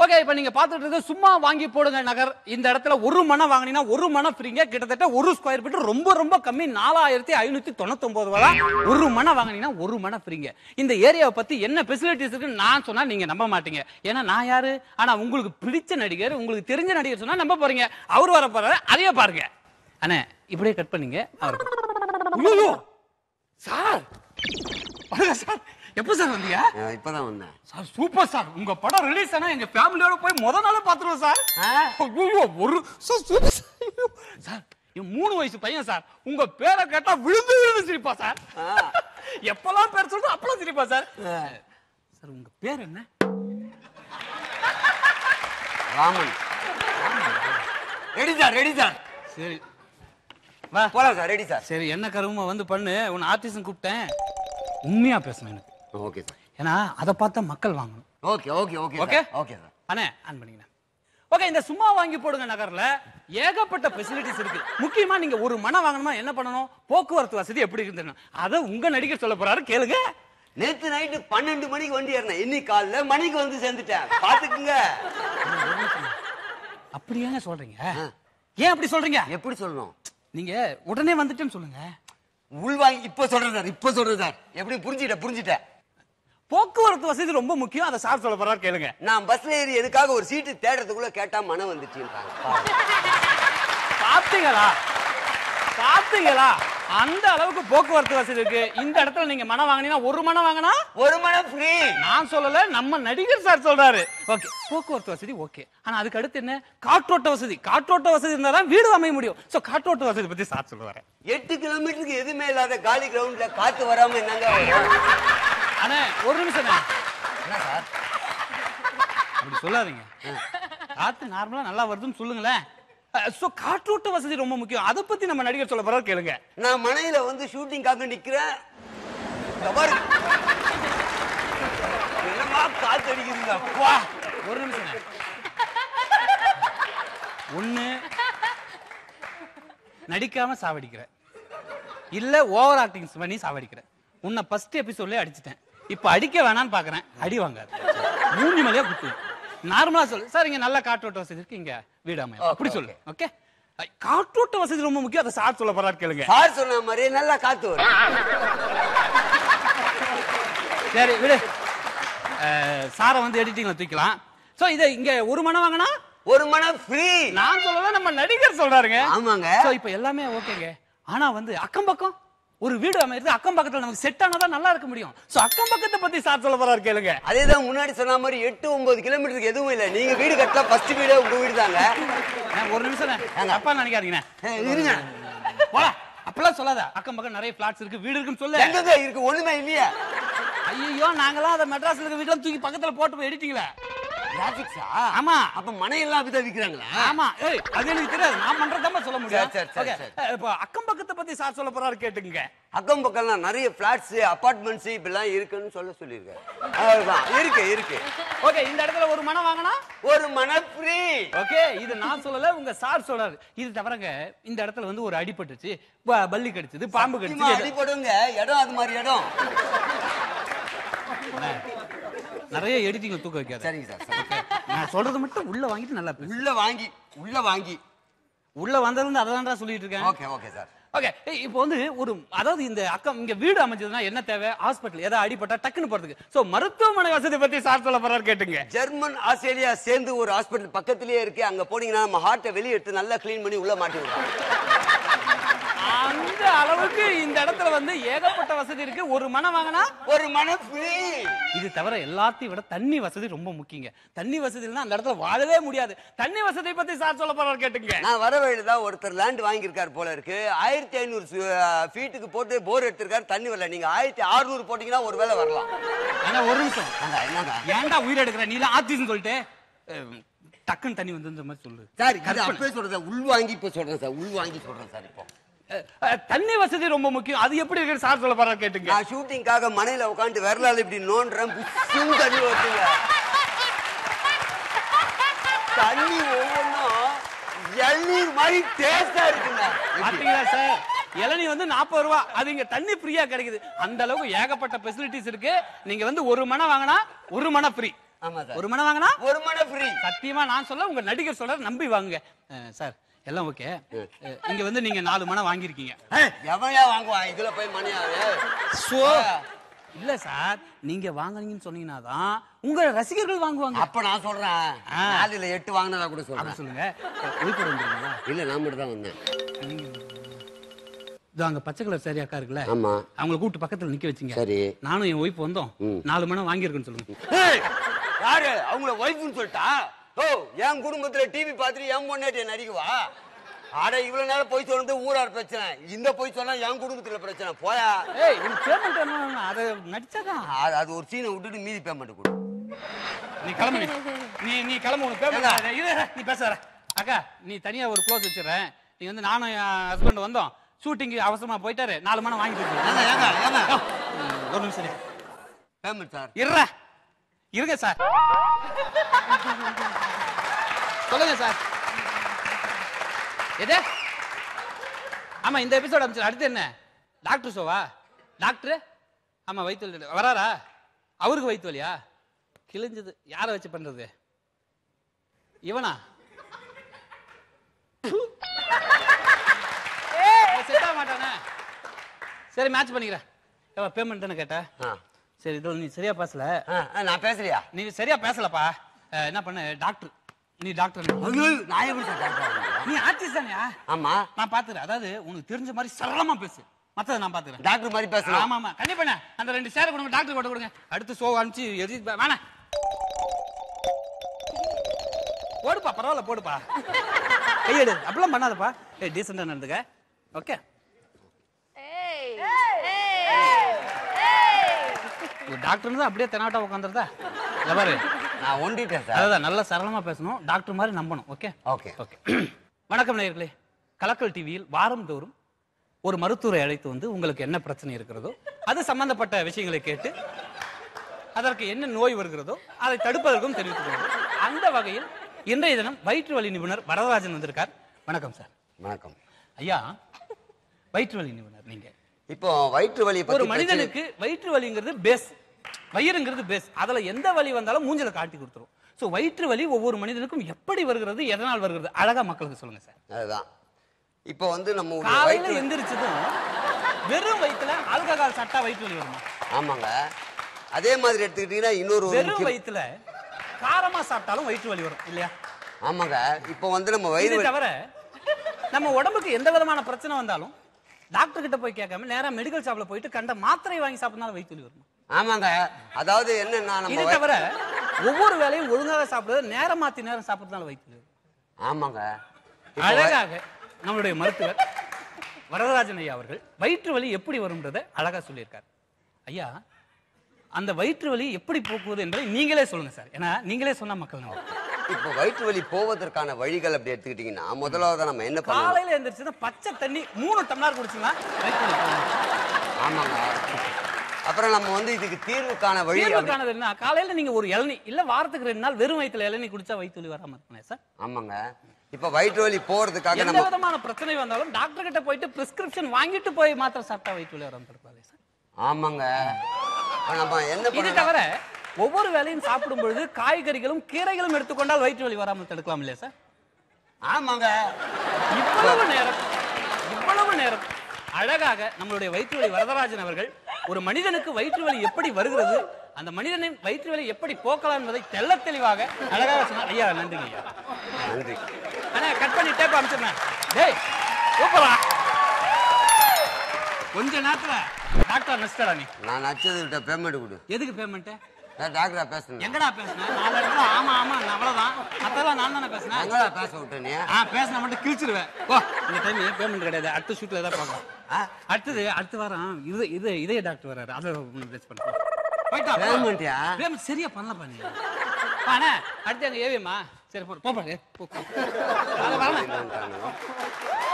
Okay இப்ப நீங்க பாத்துட்டு இருக்க சும்மா வாங்கி போடுங்க நகர் இந்த இடத்துல ஒரு மனை வாங்கினீங்கன்னா ஒரு மனை ஃப்ரீங்க கிட்டத்தட்ட ஒரு ஸ்கொயர் ஃபீட் ரொம்ப ரொம்ப கம்மி நாலாயிரத்தி ஐநூத்தி தொண்ணூத்தி ஒன்பது ரூபா தான். ஒரு மனை வாங்கினீங்கன்னா ஒரு மனை ஃப்ரீங்க இந்த ஏரியாவை பத்தி என்ன ஃபெசிலிட்டிஸ் இருக்குன்னு நான் சொன்னா நீங்க நம்ப மாட்டீங்க ஏன்னா நான் யாரு ஆனா உங்களுக்கு பிடிச்ச நடிகர் உங்களுக்கு தெரிஞ்ச நடிகர் சொன்னா நம்ப போறீங்க அவர் வர போறாரு அதையே பாருங்க அண்ணே இப்படியே கட் பண்ணீங்க அவர் ஐயோ சார் வணக்கம் சார் எப்போ சார் வந்தீங்க அஹ் இப்பதான் வந்தேன் சார் சூப்பர் சார் உங்க படம் ரிலீஸ் ஆனா எங்க ஃபேமிலியோட போய் முத நாளே பாத்துருவோம் சார் ஐயோ ஒரு சார் சூப்பர் சார் ஐயோ. சார் என் மூணு வயசு பையன் சார் உங்க பேரை கேட்டா விழுந்து விழுந்து சிரிப்பா சார் எப்பெல்லாம் பேர் சொல்றோம் அப்பெல்லாம் சிரிப்பா சார் சார் உங்க பேர் என்ன Raman ready sir ready sir சரி வா போலாம் சார் ரெடி சார் சரி என்ன கரும வந்து பண்ணு உன் ஆர்டிஸ்ட் கூப்பிட்டேன் உண்மையா பேசணும் எனக்கு ஓகே சார் ஏன்னா அதை பார்த்தா மக்கள் வாங்கணும் okay okay okay okay okay sir அண்ணே ஆன் பண்ணிக்கிறேன் ஓகே இந்த சும்மா வாங்கி போடுங்க நகர்ல ஏகப்பட்ட ஃபெசிலிட்டிஸ் இருக்கு முக்கியமா நீங்க ஒரு மனம் வாங்கணுமா என்ன பண்ணணும் போக்குவரத்து வசதி எப்படி இருந்தணும் அதை உங்க நடிகர் சொல்ல போறாரு கேளுங்க நேத்து நைட்டு பன்னெண்டு மணிக்கு வண்டி ஏறினேன் இன்னைக்கு காலைல மணிக்கு வந்து சேர்ந்துட்டேன் பாத்துக்குங்க அப்படி ஏங்க சொல்றீங்க ஏன் அப்படி சொல்றீங்க எப்படி சொல்லணும் நீங்க உடனே வந்துட்டேன்னு சொல்லுங்க உள் வாங்கி இப்ப சொல்றேன் சார் இப்ப சொல்றேன் சார் எப்படி புரிஞ்சுட்டேன் புரிஞ்சுட்டேன் போக்குவரத்து வசதி ரொம்ப முக்கியம் அதை சார் சொல்ல போறாரு கேளுங்க நான் பஸ்ல ஏறி எனக்காக ஒரு சீட்டு தேடுறதுக்குள்ள கேட்டா மனம் வந்துச்சுன்றாங்க பாத்தீங்களா பாத்தீங்களா அந்த அளவுக்கு போக்குவரத்து வசதி இருக்கு இந்த இடத்துல நீங்க மனம் வாங்கினீங்கன்னா ஒரு மனம் வாங்கினா ஒரு மனம் ஃப்ரீ நான் சொல்லல நம்ம நடிகர் சார் சொல்றாரு ஓகே போக்குவரத்து வசதி ஓகே ஆனா அதுக்கு அடுத்து என்ன காற்றோட்ட வசதி காற்றோட்ட வசதி இருந்தா தான் வீடு அமைய முடியும் சோ காற்றோட்ட வசதி பத்தி சார் சொல்லுவாரு எட்டு கிலோமீட்டருக்கு எதுவுமே இல்லாத காலி கிரவுண்ட்ல காத்து வராம என்னங்க வரும்? அண்ணே ஒரு நிமிஷம் அண்ணே. என்ன சார் அப்படி சொல்லாதீங்க காத்து நார்மலா நல்லா வருதுன்னு சொல்லுங்களேன் சோ காற்றோட்ட வசதி ரொம்ப முக்கியம் அதை பத்தி நம்ம நடிகர் சொல்ல போறாரு கேளுங்க நான் மனையில வந்து ஷூட்டிங்காக நிக்கிறேன் இந்த பாரு. என்னமா காத்து அடிக்குதுங்க அப்பா. ஒரு நிமிஷம் அண்ணே. ஒண்ணு நடிக்காம சாவடிக்கிற இல்ல ஓவர் ஆக்டிங் பண்ணி சாவடிக்கிற உன்னை ஃபர்ஸ்ட் எபிசோட்லயே அடிச்சிட்டேன் இப்ப அடிக்க வேணாம்னு பாக்குறேன் அடி வாங்காது மூஞ்சி மேலேயே குத்து நார்மலா சொல்லு சார் இங்க நல்ல காற்றோட்ட வசதி இருக்கு இங்க வீடு அமையும் அப்படி சொல்லு ஓகே காற்றோட்ட வசதி ரொம்ப முக்கியம் அதை சார் சொல்ல போறாரு கேளுங்க சார் சொன்ன மாதிரி நல்லா காத்து வரும் சரி விடு அஹ், சாரை வந்து எடிட்டிங்ல தூக்கலாம் சோ இதை இங்க ஒரு மனம் வாங்கினா ஒரு மனம் ஃப்ரீ நான் சொல்லல நம்ம நடிகர் சொல்றாருங்க ஆமாங்க சோ இப்ப எல்லாமே ஓகேங்க ஆனா வந்து அக்கம் பக்கம் ஒரு வீடு அமைறது அக்கம் பக்கத்துல நமக்கு செட் ஆனாதான் நல்லா இருக்க முடியும் சோ அக்கம் பக்கத்தை பத்தி சார் சொல்ல போறாரு கேளுங்க அதேதான் முன்னாடி சொன்ன மாதிரி எட்டு ஒன்பது கிலோமீட்டருக்கு எதுவும் இல்ல நீங்க வீடு கட்டலாம் ஃபர்ஸ்ட் வீடே உங்க வீடு தாங்க அஹ், ஒரு நிமிஷம் அப்பா நினைக்காதீங்கண்ணே ஏய், இருங்க போடா அப்பெல்லாம் சொல்லாத அக்கம் பக்கம் நிறைய பிளாட்ஸ் இருக்கு வீடு இருக்குன்னு சொல்லு எங்கங்க இருக்கு ஒண்ணுமே இல்லையா ஐயோ நாங்களாம் அதை மெட்ராஸ்ல இருக்க வீட்டுல தூக்கி பக்கத்துல போட்டு போய் எடிட்டிங்களே கிராபிக்ஸா ஆமா அப்ப மனையெல்லாம் அப்படிதான் விக்கிறாங்களா ஆமா ஏய் அது எனக்கு தெரியாது நான் பண்றதா சொல்ல முடியும் சரி, சரி, சரி, Okay. அஹ், இப்போ அக்கம் பக்கத்தை பத்தி சார் சொல்ல போறாரு கேட்டுங்க அக்கம் பக்கம்லாம் நிறைய பிளாட்ஸ் அபார்ட்மெண்ட்ஸ் இப்படிலாம் இருக்குன்னு சொல்ல சொல்லியிருக்காரு அவ்வளவுதான் இருக்கு இருக்கு ஓகே இந்த இடத்துல ஒரு மனம் வாங்கினா ஒரு மன ஃப்ரீ ஓகே இது நான் சொல்லல உங்க சார் சொல்றாரு இது தவிரங்க இந்த இடத்துல வந்து ஒரு அடிபட்டுச்சு ப- பல்லி கடிச்சது பாம்பு கடிச்சது எது- அடிபடுங்க இடம் அது மாதிரி இடம் நிறைய எடிட்டிங்ல தூக்க வைக்காத சரிங்க சார் சரி. நான் சொல்றது மட்டும் உள்ள வாங்கிட்டு நல்லா பேசு உள்ள வாங்கி உள்ள வாங்கி உள்ள வந்ததுல இருந்து அதான் சொல்லிட்டு இருக்கேன் ஓகே ஓகே சார் ஓகே இப்போ வந்து ஒரு அதாவது இந்த அக்கம் இங்க வீடு அமைஞ்சதுன்னா என்ன தேவை ஹாஸ்பிட்டல் ஏதாவது அடிபட்டா டக்குன்னு போறதுக்கு சோ மருத்துவமனை வசதி பத்தி சார் சொல்ல போறாரு கேட்டுங்க ஜெர்மன் ஆஸ்திரேலியா சேர்ந்து ஒரு ஹாஸ்பிட்டல் பக்கத்திலேயே இருக்கு அங்க போனீங்கன்னா நம்ம ஹார்ட்டை வெளியே எடுத்து நல்லா க்ளீன் பண்ணி உள்ள மாட்டி விடுறாங்க அந்த அளவுக்கு இந்த இடத்துல வந்து ஏகப்பட்ட வசதி இருக்கு ஒரு மனம் வாங்கினா ஒரு மன ஃப்ரீ இது தவிர எல்லாத்தையும் விட தண்ணி வசதி ரொம்ப முக்கியங்க தண்ணி வசதி இல்லைன்னா அந்த இடத்துல வாழவே முடியாது தண்ணி வசதி பத்தி சார் சொல்ல போறாரு கேட்டுங்க நான் வர வழியில ஒருத்தர் லேண்ட் வாங்கியிருக்காரு போல இருக்கு ஆயிரத்தி ஐநூறு ஃபீட்டுக்கு போட்டு போர் எடுத்திருக்காரு தண்ணி வரல நீங்க ஆயிரத்தி அறுநூறு போட்டீங்கன்னா ஒரு வேளை வரலாம் ஆனா ஒரு நிமிஷம் ஏங்க, என்னங்க ஏன்டா உயிர் எடுக்கிற நீ ஆத்தின்னு சொல்லிட்டு அஹ், டக்குன்னு தண்ணி வந்து மாதிரி சொல்லு சார் இது அப்பவே சொல்றேன் சார் உள் வாங்கி இப்ப சொல்றேன் சார் உள் வாங்கி சொல்றேன் சார் இப்போ அஹ், அஹ், தண்ணி வசதி ரொம்ப முக்கியம் அது எப்படி இருக்கு சார் சொல்ல போறாரு கேட்டுங்க நான் ஷூட்டிங்காக மனையில உட்காந்து விரலால இப்படி நோண்டுறேன் புஷ்ஷுன்னு தண்ணி வருதுங்க தண்ணி ஒவ்வொன்றும் எண்ணீர் மாதிரி டேஸ்டா இருக்குங்க பாத்தீங்களா சார் இளநீ வந்து நாற்பது ரூபா அது இங்க தண்ணி ஃப்ரீயா கிடைக்குது அந்த அளவுக்கு ஏகப்பட்ட ஃபெசிலிட்டிஸ் இருக்கு நீங்க வந்து ஒரு மனை வாங்கினா ஒரு மனை ஃப்ரீ ஆமா சார் ஒரு மணி வாங்கினா ஒரு மணி ஃப்ரீ சத்தியமா நான் சொல்ல உங்க நடிகர் சொல்ற நம்பி வாங்குங்க அஹ், சார் எல்லாம் ஓகே அஹ், இங்க வந்து நீங்க நாலு மணி வாங்கியிருக்கீங்க எவன்யா வாங்குவான் இதுல போய் மணியாவே சோ இல்ல சார் நீங்க வாங்குனீங்கன்னு சொன்னீங்கன்னா தான் உங்க ரசிகர்கள் வாங்குவாங்க அப்ப நான் சொல்றேன் ஆ. நாலுல எட்டு வாங்கினதா கூட அப்படி சொல்றேன் சொல்லுங்க ஒய்ஃபோட வந்துருங்களா இல்ல நான் மட்டும் தான் வந்தேன் இது அங்க பச்சை கலர் சரி அக்கா இருக்குல்ல ஆமா அவங்கள கூப்பிட்டு பக்கத்துல நிக்க வச்சீங்க சரி நானும் என் ஒய்ஃப் வந்தோம் ம். நாலு மணி வாங்கியிருக்குன்னு சொல்லுங்க ஏய், யாரு அவங்கள ஒய்ஃப்னு சொல்லிட்டா ஓ என் குடும்பத்துல டிவி பார்த்துட்டு என் பொண்ணாட்டிய நடிக்குவா அட இவ்வளவு நேரம் போய் சொன்னது ஊரார் பிரச்சனை இந்த போய் சொன்னா என் குடும்பத்துல பிரச்சனை போயா ஏய் உனக்கு பேமெண்ட் என்ன அதை நடிச்சாதான் அது- அது ஒரு சீனை விட்டுட்டு மீதி பேமெண்ட் கொடு நீ கிளம்பு நீ. நீ நீ கிளம்பு உனக்கு ஏங்க? பேமெண்ட் இரு நீ பேசுற அக்கா நீ தனியா ஒரு க்ளோஸ் வச்சிடுறேன் நீ வந்து நானும் என் ஹஸ்பண்ட் வந்தோம் ஷூட்டிங் அவசரமா போயிட்டாரு நாலு மணி வாங்கி ஏங்க, கொடுத்துருக்கேன் ஏங்க, ஏங்க. ஒரு நிமிஷம் இரு. பேமெண்ட் சார் இருற இருங்க சார் சொல்லுங்க சார் எது ஆமா இந்த எபிசோட் அமைச்சர் அடுத்து என்ன டாக்டர் ஷோவா டாக்டர் ஆமா வயிற்று வலி வராரா அவருக்கு வயிற்று வலியா கிழிஞ்சது யாரை வச்சு பண்றது இவனா செட் ஆக மாட்டானே சரி மேட்ச் பண்ணிக்கிறேன் எவ்வளோ பேமெண்ட் தானே கேட்டேன் ஆ. சரி இதோ நீ சரியா பேசல ஆ, ஆ, நான் பேசலையா நீ சரியா பேசலப்பா அஹ், என்ன பண்ணு டாக்டர் நீ டாக்டர் ஐயோ, நான் எப்படி சார் டாக்டர் ஆகுறது? நீ ஆர்டிஸ்ட் தானயா ஆமா நான் பாத்துறேன் அதாவது உனக்கு தெரிஞ்ச மாதிரி சரளமா பேசு மத்தத நான் பாத்துக்கிறேன் டாக்டர் மாதிரி பேசலாம் ஆமா ஆமா கண்டிப்பா அந்த ரெண்டு சேர் கொடுங்க டாக்டர் கொண்டு கொடுங்க அடுத்து ஷோ அனுப்பிச்சு எழுதி வேணாம் போடுப்பா பரவாயில்ல போடுப்பா கையெடு அப்படிலாம் பண்ணாதப்பா ஏய் டீசெண்டா நடந்துக்க ஓகே ஒரு டாக்டர் தான் அப்படியே தெனாவட்டா உட்காந்துருதா இல்ல பாரு நான் ஒண்டிட்டேன் சார் அதான் நல்லா சரளமா பேசணும் டாக்டர் மாதிரி நம்பணும் ஓகே ஓகே ஓகே வணக்கம் நேயர்களே கலக்கல் டிவியில் வாரந்தோறும் ஒரு மருத்துவரை அழைத்து வந்து உங்களுக்கு என்ன பிரச்சனை இருக்கிறதோ அது சம்பந்தப்பட்ட விஷயங்களை கேட்டு அதற்கு என்ன நோய் வருகிறதோ அதை தடுப்பதற்கும் தெரிவித்துக் கொள்கிறோம் அந்த வகையில் இன்றைய தினம் வயிற்று வலி நிபுணர் வரதராஜன் வந்திருக்கார் வணக்கம் சார் வணக்கம் ஐயா வயிற்று வலி நிபுணர் நீங்க இப்போ வயிற்று வலியை ஒரு பத்தி பிரச்சனை- மனிதனுக்கு வயிற்று வலிங்கிறது பேஸ் வயிறுங்கிறது பேஸ் அதுல எந்த வலி வந்தாலும் மூஞ்சில காட்டி கொடுத்துரும் சோ வயிற்று வலி ஒவ்வொரு மனிதனுக்கும் எப்படி வருகிறது எதனால் வருகிறது அழகா மக்களுக்கு சொல்லுங்க சார் அதுதான் இப்போ வந்து நம்ம ஒரு காலையில வயிற்று எந்திரிச்சதும் வெறும் வயித்துல ஆல்கஹால் சாப்பிட்டா வயிற்று வலி வருமா ஆமாங்க அதே மாதிரி எடுத்துக்கிட்டீங்கன்னா இன்னொரு ஒரு வெறும் முக்கிய- வயித்துல காரமா சாப்பிட்டாலும் வயிற்று வலி வரும் இல்லையா ஆமாங்க இப்போ வந்து நம்ம வயிறு இது வலி- தவிர நம்ம உடம்புக்கு எந்த விதமான பிரச்சனை வந்தாலும் டாக்டர் கிட்ட போய் கேட்காம நேரா மெடிக்கல் ஷாப்ல போயிட்டு கண்ட மாத்திரை வாங்கி சாப்பிட்டனால வயிற்று வலி வருமா ஆமாங்க அதாவது என்னன்னா நம்ம இது வயி- தவிர ஒவ்வொரு வேலையும் ஒழுங்காக சாப்பிடுறது நேரம் மாத்தி நேரம் சாப்பிடுறதுனால வயிற்று வலி வரும் ஆமாங்க இப்போ வ- அழகாக நம்மளுடைய மருத்துவர் வரதராஜன் ஐயா அவர்கள் வயிற்று வலி எப்படி வரும்ன்றதை அழகா சொல்லியிருக்கார் ஐயா அந்த வயிற்று வலி எப்படி போக்குவது என்பதை நீங்களே சொல்லுங்க சார் ஏன்னா நீங்களே சொன்னா மக்கள் நம்புவாங்க. இப்போ வயிற்று வலி போவதற்கான வழிகள் அப்படி எடுத்துக்கிட்டீங்கன்னா முதலாவது நம்ம என்ன பண்ணணும் காலையில எந்திரிச்சுன்னா பச்சை தண்ணி மூணு டம்ளர் குடிச்சீங்கன்னா வயிற்று வலி போகும். ஆமாங்க அப்புறம் நம்ம வந்து இதுக்கு தீர்வுக்கான வழி அப்படி- தீர்வுக்கானது என்ன காலையில நீங்க ஒரு இளநீ இல்ல வாரத்துக்கு ரெண்டு நாள் வெறும் வயிற்றுல இளநீ குடிச்சா வயிற்று வலி வராம இருக்குமே சார் ஆமாங்க இப்போ வயிற்று வலி போறதுக்காக எந்த நம்ம விதமான பிரச்சனை வந்தாலும் டாக்டர் கிட்ட போயிட்டு பிரிஸ்கிரிப்ஷன் வாங்கிட்டு போய் மாத்திரை சாப்பிட்டா வயிற்று வலி வராம இருக்காது சார் ஆமாங்க இப்ப நம்ம என்ன இது பண்ணணும் தவிர ஒவ்வொரு வேளையும் சாப்பிடும் பொழுது காய்கறிகளும் கீரைகளும் எடுத்துக்கொண்டால் வயிற்று வலி வராமல் தடுக்கலாம் இல்லையா சார் ஆமாங்க இவ்வளவு நேரம் இவ்வளவு நேரம் அழகாக நம்மளுடைய வயிற்று வலி வரதராஜன் அவர்கள் ஒரு மனிதனுக்கு வயிற்று வலி எப்படி வருகிறது அந்த மனிதனின் வயிற்று வலி எப்படி போக்கலாம் என்பதை தெள்ள தெளிவாக அழகாக சொன்னார் ஐயா நன்றிங்க ஐயா நன்றி அண்ணா கட் பண்ணி டேப் அனுப்பிச்சிருந்தேன் டேய் சூப்பரா கொஞ்ச நேரத்துல டாக்டர் நடிச்சிட்டா நீ நான் நச்சதுகிட்ட பேமெண்ட் கொடு எதுக்கு பேமெண்ட் நான் டாக்டரா பேசுனேன் எங்கடா பேசுனேன் நாலு இடத்துல ஆமா ஆமா நான் அவ்வளவுதான் மத்தெல்லாம் நான் தானே பேசுனேன் எங்கடா பேச விட்டேன் நீ ஆ பேசினா மட்டும் கிழிச்சிருவேன் ஓ இந்த டைம் பேமெண்ட் கிடையாது அடுத்த ஷூட்ல ஏதாவது பார்க்கலாம் ஆ? அடுத்தது அடுத்த வாரம் இது இது இதய டாக்டர் வராரு அதை ப்ளேஸ் பண்ணுறோம் போயிட்டா போ. பேமெண்ட்யா பேமெண்ட் சரியா பண்ணலப்பா நீ அண்ணா அடுத்து அங்க ஏவியம்மா சரி போ போப்பா ஏ, போ போ. வாங்க, வாங்க.